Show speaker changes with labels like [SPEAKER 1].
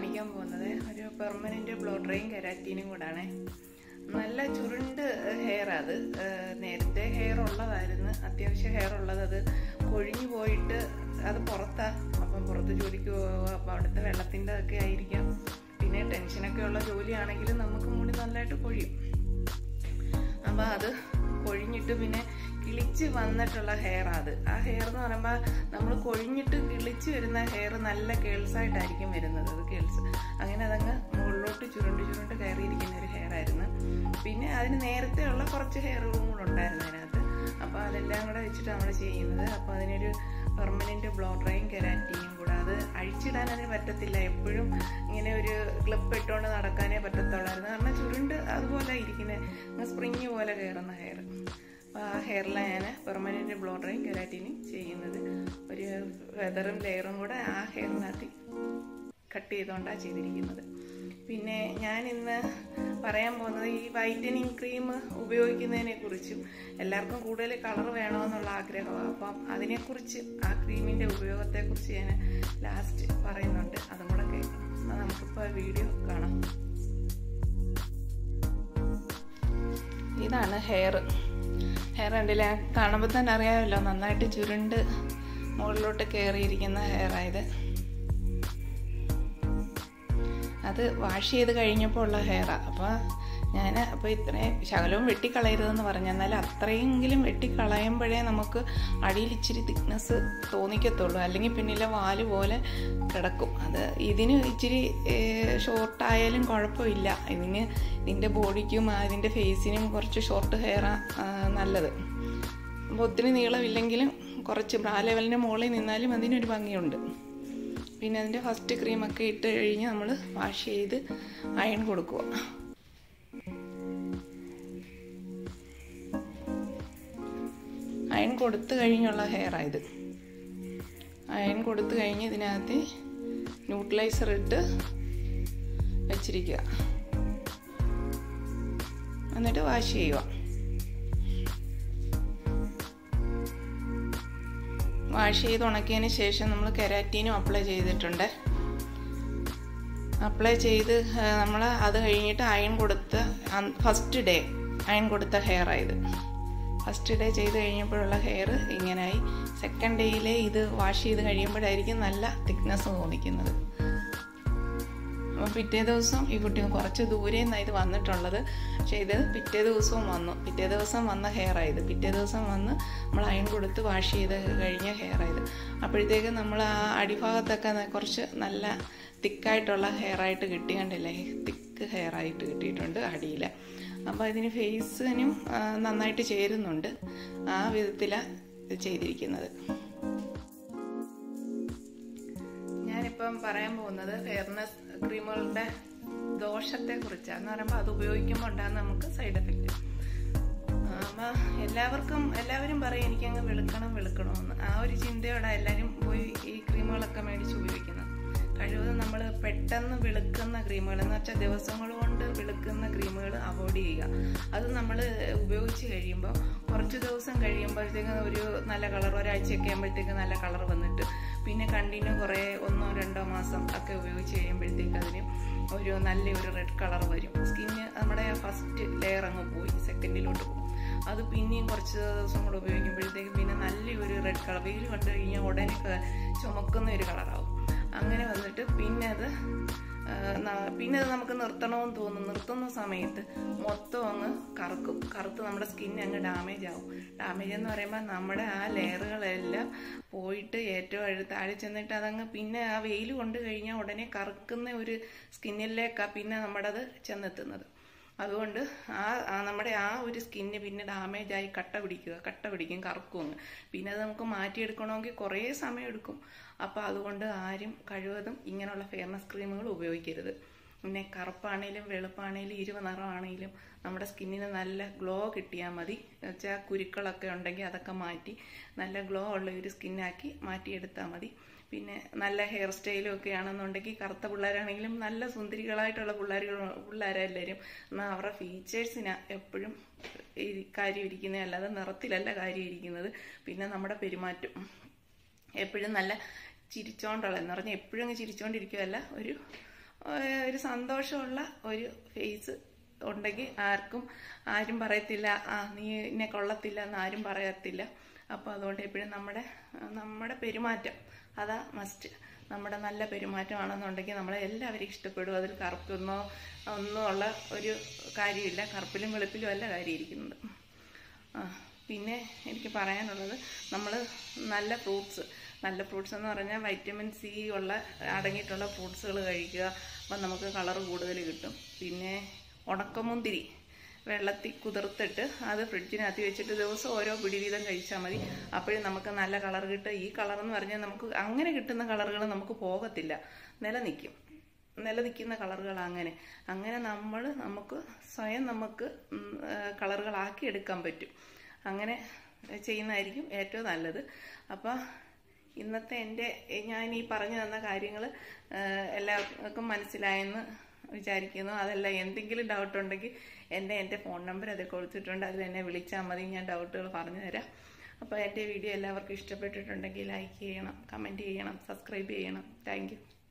[SPEAKER 1] കാണിക്കാൻ പോകുന്നത് ഒരു പെർമനന്റ് ബ്ലോ ഡ്രൈയും കെരാറ്റീനും കൂടാണ് നല്ല ചുരുണ്ട് ഹെയർ അത് ഏഹ് നേരത്തെ ഹെയർ ഉള്ളതായിരുന്നു അത്യാവശ്യം ഹെയർ ഉള്ളത് അത് കൊഴിഞ്ഞു പോയിട്ട് അത് പുറത്താ അപ്പം പുറത്ത് ജോലിക്ക് പോവുക അപ്പം അവിടുത്തെ വെള്ളത്തിൻ്റെ ഒക്കെ ആയിരിക്കാം പിന്നെ ടെൻഷനൊക്കെ ഉള്ള ജോലിയാണെങ്കിലും നമുക്ക് മുടി നല്ലതായിട്ട് കൊഴിയും അപ്പം അത് കൊഴിഞ്ഞിട്ട് പിന്നെ കിളിച്ച് വന്നിട്ടുള്ള ഹെയർ അത് ആ ഹെയർ എന്ന് പറയുമ്പോൾ നമ്മൾ കൊഴിഞ്ഞിട്ട് കിളിച്ച് വരുന്ന ഹെയർ നല്ല കേൾസായിട്ടായിരിക്കും വരുന്നത് അത് കേൾസ് അങ്ങനെ അതങ്ങ് മുകളിലോട്ട് ചുരുണ്ട് ചുരുണ്ട് കയറിയിരിക്കുന്ന ഒരു ഹെയർ ആയിരുന്നു പിന്നെ അതിന് നേരത്തെ ഉള്ള കുറച്ച് ഹെയറുകളും കൂടെ ഉണ്ടായിരുന്നു അതിനകത്ത് അപ്പോൾ അതെല്ലാം കൂടെ വെച്ചിട്ട് നമ്മൾ ചെയ്യുന്നത് അപ്പോൾ അതിനൊരു പെർമനൻറ്റ് ബ്ലോ ഡ്രൈയും കെരാറ്റിയും കൂടെ അത് അഴിച്ചിടാൻ അതിന് പറ്റത്തില്ല എപ്പോഴും ഇങ്ങനെ ഒരു ക്ലിപ്പ് ഇട്ടുകൊണ്ട് നടക്കാനേ പറ്റത്തുള്ളായിരുന്നു കാരണം ചുരുണ്ട് അതുപോലെ ഇരിക്കുന്നത് സ്പ്രിങ് പോലെ കയറുന്ന ഹെയർ അപ്പോൾ ആ ഹെയറിലാണ് ഞാൻ പെർമനൻറ്റ് ബ്ലോ ഡ്രൈയും കെരാറ്റിനും ചെയ്യുന്നത് ഒരു ഫെദറും ലെയറും കൂടെ ആ ഹെയറിനകത്ത് കട്ട് ചെയ്തുകൊണ്ടാണ് ചെയ്തിരിക്കുന്നത് പിന്നെ ഞാൻ ഇന്ന് പറയാൻ പോകുന്നത് ഈ വൈറ്റനിങ് ക്രീം ഉപയോഗിക്കുന്നതിനെ കുറിച്ചും എല്ലാവർക്കും കൂടുതൽ കളർ വേണമെന്നുള്ള ആഗ്രഹമാണ് അപ്പം അതിനെക്കുറിച്ച് ആ ക്രീമിൻ്റെ ഉപയോഗത്തെക്കുറിച്ച് ഞാൻ ലാസ്റ്റ് പറയുന്നുണ്ട് അതും കൂടെ കേൾക്കണം എന്നാൽ നമുക്കിപ്പോൾ വീഡിയോ കാണാം ഇതാണ് ഹെയർ ഹെയർ കണ്ടില്ല കാണുമ്പോൾ തന്നെ അറിയാമല്ലോ നന്നായിട്ട് ചുരുണ്ട് മുകളിലോട്ട് കയറിയിരിക്കുന്ന ഹെയറായത് അത് വാഷ് ചെയ്ത് കഴിഞ്ഞപ്പോൾ ഉള്ള ഹെയറാണ് അപ്പോൾ ഞാൻ അപ്പോൾ ഇത്രയും ശകലവും വെട്ടിക്കളയരുതെന്ന് പറഞ്ഞു എന്നാൽ അത്രയെങ്കിലും വെട്ടിക്കളയുമ്പോഴേ നമുക്ക് അടിയിൽ ഇച്ചിരി തിക്നെസ് തോന്നിക്കത്തുള്ളൂ അല്ലെങ്കിൽ പിന്നിലെ വാല് പോലെ കിടക്കും അത് ഇതിന് ഇച്ചിരി ഷോർട്ടായാലും കുഴപ്പമില്ല ഇതിന് ഇതിൻ്റെ ബോഡിക്കും അതിൻ്റെ ഫേസിനും കുറച്ച് ഷോർട്ട് ഹെയറാണ് നല്ലത് അപ്പോൾ ഒത്തിരി നീളമില്ലെങ്കിലും കുറച്ച് ബ്രാ ലെവലിൻ്റെ മുകളിൽ നിന്നാലും അതിനൊരു ഭംഗിയുണ്ട് പിന്നെ അതിൻ്റെ ഫസ്റ്റ് ക്രീമൊക്കെ ഇട്ട് കഴിഞ്ഞ് നമ്മൾ വാഷ് ചെയ്ത് അയൺ കൊടുക്കുക അയൺ കൊടുത്തു കഴിഞ്ഞുള്ള ഹെയറായത് അയൺ കൊടുത്തു കഴിഞ്ഞ് ഇതിനകത്ത് ന്യൂട്രലൈസർ ഇട്ട് വെച്ചിരിക്കുക എന്നിട്ട് വാഷ് ചെയ്യുക വാഷ് ചെയ്ത് ഉണക്കിയതിന് ശേഷം നമ്മൾ കെരാറ്റീനും അപ്ലൈ ചെയ്തിട്ടുണ്ട് അപ്ലൈ ചെയ്ത് നമ്മൾ അത് കഴിഞ്ഞിട്ട് അയൺ കൊടുത്ത് ഫസ്റ്റ് ഡേ അയൺ കൊടുത്ത ഹെയർ ആയത് ഫസ്റ്റ് ഡേ ചെയ്ത് കഴിഞ്ഞപ്പോഴുള്ള ഹെയർ ഇങ്ങനായി സെക്കൻഡ് ഡേയിലെ ഇത് വാഷ് ചെയ്ത് കഴിയുമ്പോഴായിരിക്കും നല്ല തിക്നെസ് തോന്നിക്കുന്നത് അപ്പം പിറ്റേ ദിവസം ഈ കുട്ടി കുറച്ച് ദൂരെ നിന്നാണ് ഇത് വന്നിട്ടുള്ളത് പക്ഷേ ഇത് പിറ്റേ ദിവസവും വന്നു പിറ്റേ ദിവസം വന്ന ഹെയർ ആയത് പിറ്റേ ദിവസം വന്ന് നമ്മൾ അയൺ കൊടുത്ത് വാഷ് ചെയ്ത് കഴിഞ്ഞ ഹെയർ ആയത് അപ്പോഴത്തേക്ക് നമ്മൾ ആ അടിഭാഗത്തൊക്കെ കുറച്ച് നല്ല തിക്കായിട്ടുള്ള ഹെയർ ആയിട്ട് കിട്ടി കണ്ടില്ലേ തിക്ക് ഹെയർ ആയിട്ട് കിട്ടിയിട്ടുണ്ട് അടിയിൽ അപ്പോൾ ഇതിന് ഫേസിനും നന്നായിട്ട് ചേരുന്നുണ്ട് ആ വിധത്തിലാണ് ചെയ്തിരിക്കുന്നത് ഞാനിപ്പം പറയാൻ പോകുന്നത് ഫെയർനെസ് ക്രീമുകളുടെ ദോഷത്തെ കുറിച്ചാണ് എന്ന് പറയുമ്പോൾ അത് ഉപയോഗിക്കുമ്പോൾ ഉണ്ടാകുന്ന നമുക്ക് സൈഡ് എഫക്റ്റ് അപ്പം എല്ലാവർക്കും എല്ലാവരും പറയും എനിക്കങ്ങ് വെളുക്കണം വെളുക്കണമെന്ന് ആ ഒരു ചിന്തയോടെ എല്ലാവരും പോയി ഈ ക്രീമുകളൊക്കെ മേടിച്ച് ഉപയോഗിക്കുന്നത് കഴിവതും നമ്മൾ പെട്ടെന്ന് വെളുക്കുന്ന ക്രീമുകൾ എന്ന് വെച്ചാൽ ദിവസങ്ങൾ കൊണ്ട് വെളുക്കുന്ന ക്രീമുകൾ അവോയ്ഡ് ചെയ്യുക അത് നമ്മൾ ഉപയോഗിച്ച് കഴിയുമ്പോൾ കുറച്ച് ദിവസം കഴിയുമ്പോഴത്തേക്ക് ഒരു നല്ല കളർ ഒരാഴ്ചയൊക്കെ ആകുമ്പോഴത്തേക്ക് നല്ല കളർ വന്നിട്ട് പിന്നെ കണ്ടിന്യൂ കുറേ ഒന്നോ രണ്ടോ മാസം ഒക്കെ ഉപയോഗിച്ച് കഴിയുമ്പോഴത്തേക്ക് അതിന് ഒരു നല്ല ഒരു റെഡ് കളർ വരും സ്കിന്ന് നമ്മുടെ ഫസ്റ്റ് ലെയർ അങ്ങ് പോയി സെക്കൻഡിലോട്ട് പോകും അത് പിന്നെയും കുറച്ച് ദിവസം കൂടെ ഉപയോഗിക്കുമ്പോഴത്തേക്ക് പിന്നെ നല്ലൊരു റെഡ് കളർ വെയിൽ കണ്ടു കഴിഞ്ഞാൽ ഉടനെ ചുമക്കുന്ന ഒരു കളറാവും അങ്ങനെ വന്നിട്ട് പിന്നെ അത് പിന്നെ അത് നമുക്ക് നിർത്തണമെന്ന് തോന്നും നിർത്തുന്ന സമയത്ത് മൊത്തം അങ്ങ് കറക്കും കറുത്ത് നമ്മുടെ സ്കിൻ അങ്ങ് ഡാമേജ് ആവും ഡാമേജ് എന്ന് പറയുമ്പോൾ നമ്മുടെ ആ ലെയറുകളെല്ലാം പോയിട്ട് ഏറ്റവും അഴു താഴെ ചെന്നിട്ട് അതങ്ങ് പിന്നെ ആ വെയിൽ കൊണ്ട് കഴിഞ്ഞാൽ ഉടനെ കറുക്കുന്ന ഒരു സ്കിന്നിലേക്കാണ് പിന്നെ നമ്മുടെ അത് ചെന്നെത്തുന്നത് അതുകൊണ്ട് ആ നമ്മുടെ ആ ഒരു സ്കിന്ന് പിന്നെ ഡാമേജ് ആയി കട്ട പിടിക്കുക കട്ട പിടിക്കും കറക്കും അങ്ങ് പിന്നെ അത് നമുക്ക് മാറ്റിയെടുക്കണമെങ്കിൽ കുറേ സമയം എടുക്കും അപ്പോൾ അതുകൊണ്ട് ആരും കഴിവതും ഇങ്ങനെയുള്ള ഫെയർനെസ് ക്രീമുകൾ ഉപയോഗിക്കരുത് പിന്നെ കറുപ്പാണേലും വെളുപ്പാണേലും ഇരുവ നിറമാണേലും നമ്മുടെ സ്കിന്നിന് നല്ല ഗ്ലോ കിട്ടിയാൽ മതി വെച്ചാൽ കുരുക്കളൊക്കെ ഉണ്ടെങ്കിൽ അതൊക്കെ മാറ്റി നല്ല ഗ്ലോ ഉള്ള ഒരു സ്കിന്നാക്കി മാറ്റിയെടുത്താൽ മതി പിന്നെ നല്ല ഹെയർ സ്റ്റൈലും ഒക്കെ ആണെന്നുണ്ടെങ്കിൽ കറുത്ത പിള്ളേരാണെങ്കിലും നല്ല സുന്ദരികളായിട്ടുള്ള പിള്ളേരുകൾ പിള്ളേരെല്ലാവരും എന്നാൽ അവരുടെ ഫീച്ചേഴ്സിനാ എപ്പോഴും ഈ കാര്യം ഇരിക്കുന്നത് അല്ലാതെ നിറത്തിലല്ല കാര്യം ഇരിക്കുന്നത് പിന്നെ നമ്മുടെ പെരുമാറ്റം എപ്പോഴും നല്ല ചിരിച്ചോണ്ടുള്ള എന്ന് പറഞ്ഞാൽ എപ്പോഴും അങ്ങ് ചിരിച്ചോണ്ടിരിക്കുകയല്ല ഒരു ഏഹ്, ഒരു സന്തോഷമുള്ള ഒരു ഫേസ് ഉണ്ടെങ്കിൽ ആർക്കും ആരും പറയത്തില്ല ആ നീ എന്നെ കൊള്ളത്തില്ല എന്ന് ആരും പറയത്തില്ല അപ്പോൾ അതുകൊണ്ട് എപ്പോഴും നമ്മുടെ നമ്മുടെ പെരുമാറ്റം അതാ മസ്റ്റ് നമ്മുടെ നല്ല പെരുമാറ്റമാണെന്നുണ്ടെങ്കിൽ നമ്മളെ എല്ലാവരും ഇഷ്ടപ്പെടും അതിൽ കറുപ്പൊന്നോ ഒന്നും ഉള്ള ഒരു കാര്യമില്ല കറുപ്പിലും വെളുപ്പിലും അല്ല കാര്യം ഇരിക്കുന്നത് ആ പിന്നെ എനിക്ക് പറയാനുള്ളത് നമ്മൾ നല്ല ഫ്രൂട്ട്സ് നല്ല ഫ്രൂട്ട്സ് എന്ന് പറഞ്ഞാൽ വൈറ്റമിൻ സി ഉള്ള അടങ്ങിയിട്ടുള്ള ഫ്രൂട്ട്സുകൾ കഴിക്കുക അപ്പം നമുക്ക് കളർ കൂടുതൽ കിട്ടും പിന്നെ ഉണക്കമുന്തിരി വെള്ളത്തിൽ കുതിർത്തിട്ട് അത് ഫ്രിഡ്ജിനകത്ത് വെച്ചിട്ട് ദിവസം ഓരോ പിടി വീതം കഴിച്ചാൽ മതി അപ്പോഴും നമുക്ക് നല്ല കളർ കിട്ടും ഈ കളർ എന്ന് പറഞ്ഞാൽ നമുക്ക് അങ്ങനെ കിട്ടുന്ന കളറുകൾ നമുക്ക് പോകത്തില്ല നിലനിൽക്കും നിലനിൽക്കുന്ന കളറുകൾ അങ്ങനെ അങ്ങനെ നമ്മൾ നമുക്ക് സ്വയം നമുക്ക് ഉം, ആ, കളറുകളാക്കി എടുക്കാൻ പറ്റും അങ്ങനെ ചെയ്യുന്നതായിരിക്കും ഏറ്റവും നല്ലത് അപ്പോൾ ഇന്നത്തെ എൻ്റെ ഞാൻ ഈ പറഞ്ഞു തന്ന കാര്യങ്ങൾ എല്ലാവർക്കും മനസ്സിലായെന്ന് വിചാരിക്കുന്നു അതല്ല എന്തെങ്കിലും ഡൗട്ട് ഉണ്ടെങ്കിൽ എൻ്റെ എൻ്റെ ഫോൺ നമ്പർ അതിൽ കൊടുത്തിട്ടുണ്ട് അതിൽ എന്നെ വിളിച്ചാൽ മതി ഞാൻ ഡൗട്ടുകൾ പറഞ്ഞു തരാം അപ്പോൾ എൻ്റെ വീഡിയോ എല്ലാവർക്കും ഇഷ്ടപ്പെട്ടിട്ടുണ്ടെങ്കിൽ ലൈക്ക് ചെയ്യണം കമൻറ്റ് ചെയ്യണം സബ്സ്ക്രൈബ് ചെയ്യണം താങ്ക്